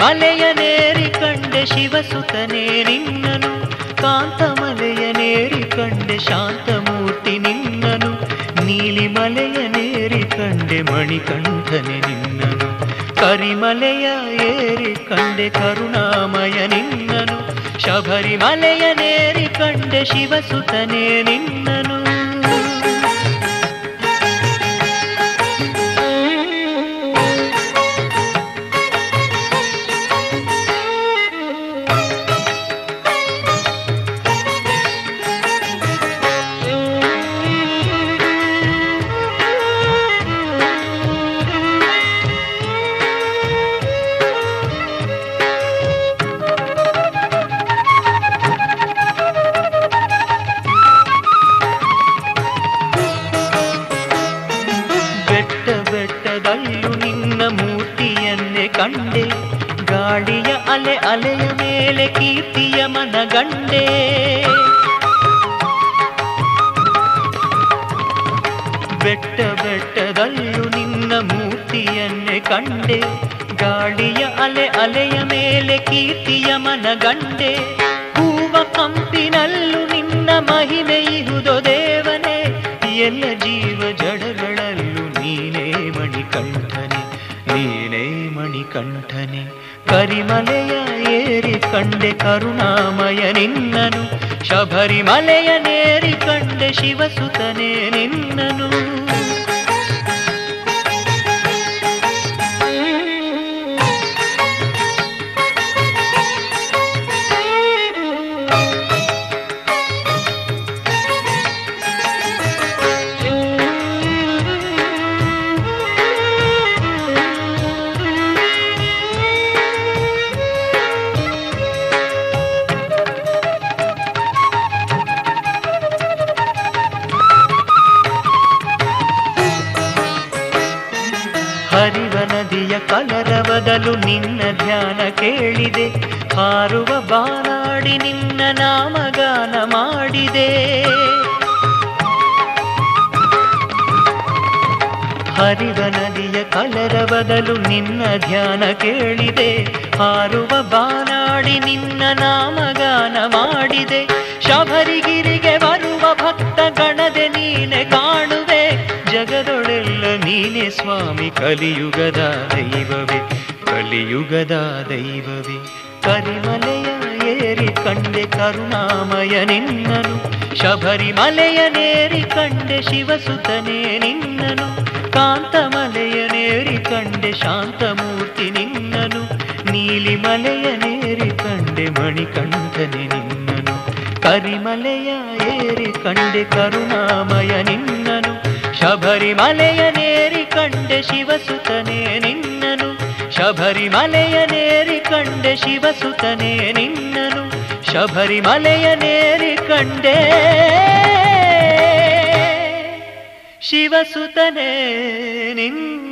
ಮಲೆಯನೇರಿ ಕಂಡೆ ಶಿವಸುತನೇ ನಿನ್ನನು ಕಾಂತಮಲೆಯನೇರಿ ಕಂಡೆ ಶಾಂತಮೂರ್ತಿ ನಿನ್ನನು ನೀಲಿ ಮಲೆಯನೇರಿ ಕಂಡೆ ಮಣಿಕಂಠನೆ ನಿನ್ನನು ಕರಿಮಲೆಯ ಏರಿ ಕಂಡೆ ಕರುಣಾಮಯ ನಿನ್ನನು ಶಬರಿಮಲೆಯನೇರಿ ಕಂಡೆ ಶಿವಸುತನೇ ನಿನ್ನನು ಬೆಟ್ಟ ಬೆಟ್ಟದಲ್ಲೂ ನಿನ್ನ ಮೂರ್ತಿಯನ್ನೇ ಕಂಡೆ ಗಾಳಿಯ ಅಲೆ ಅಲೆಯ ಮೇಲೆ ಕೀರ್ತಿಯ ಮನಗಂಡೆ ಬೆಟ್ಟ ಬೆಟ್ಟದಲ್ಲೂ ನಿನ್ನ ಮೂರ್ತಿಯನ್ನೇ ಕಂಡೆ ಗಾಳಿಯ ಅಲೆ ಅಲೆಯ ಮೇಲೆ ಕೀರ್ತಿಯ ಮನಗಂಡೆ ಹೂವ ಕಂಪಿನಲ್ಲೂ ನಿನ್ನ ಮಹಿಮೆ ಇಹುದೋ ದೇವನೇ ಎಲ್ಲ ಜೀವ ಜಡಗಳಲ್ಲೂ ನೀನೇ ಮಣಿಕಂಠನೆ ನೀನೇ ಮಣಿಕಂಠನೆ ಕರಿಮಲೆಯ ಏರಿ ಕಂಡೆ ಕರುಣಾಮಯ ನಿನ್ನನು ಶಬರಿಮಲೆಯ ನೇರಿ ಕಂಡೆ ಶಿವಸುತನೇ ನಿನ್ನನು ಹರಿವ ನದಿಯ ಕಲರವದಲು ನಿನ್ನ ಧ್ಯಾನ ಕೇಳಿದೆ ಹಾರುವ ಬಾನಾಡಿ ನಿನ್ನ ನಾಮಗಾನ ಮಾಡಿದೆ ಹರಿವ ನದಿಯ ಕಲರವದಲು ನಿನ್ನ ಧ್ಯಾನ ಕೇಳಿದೆ ಹಾರುವ ಬಾನಾಡಿ ನಿನ್ನ ನಾಮಗಾನ ಮಾಡಿದೆ ಶಬರಿಗಿರಿಗೆ ಬರುವ ಭಕ್ತ ಗಣದೆ ನೀನೆ ಕಾಣುವೆ ಜಗದೊಳೆಲ್ಲ ನೀನೆ ಸ್ವಾಮಿ ಕಲಿಯುಗದ ದೈವವೇ ಕಲಿಯುಗದ ದೈವವೇ ಕರಿಮಲೆಯ ಏರಿ ಕಂಡೆ ಕರುಣಾಮಯ ನಿನ್ನನು ಶಬರಿಮಲೆಯ ನೇರಿ ಕಂಡೆ ಶಿವಸುತನೇ ನಿನ್ನನು ಕಾಂತಮಲೆಯ ನೇರಿ ಕಂಡೆ ಶಾಂತಮೂರ್ತಿ ನಿನ್ನನು ನೀಲಿ ಮಲೆಯ ನೇರಿ ಕಂಡೆ ಮಣಿಕಂಠನೆ ನಿನ್ನನು ಕರಿಮಲೆಯ ಏರಿ ಕಂಡೆ ಕರುಣಾಮಯ ನಿನ್ನನು ಶಬರಿಮಲೆಯ ನೇರಿ ಕಂಡೆ ಶಿವಸುತನೇ ನಿನ್ನನು ಶಬರಿಮಲೆಯ ನೇರಿ ಕಂಡೆ ಶಿವಸುತನೇ ನಿನ್ನನು ಶಬರಿಮಲೆಯ ನೇರಿ ಕಂಡೆ ಶಿವಸುತನೇ ನಿನ್ನ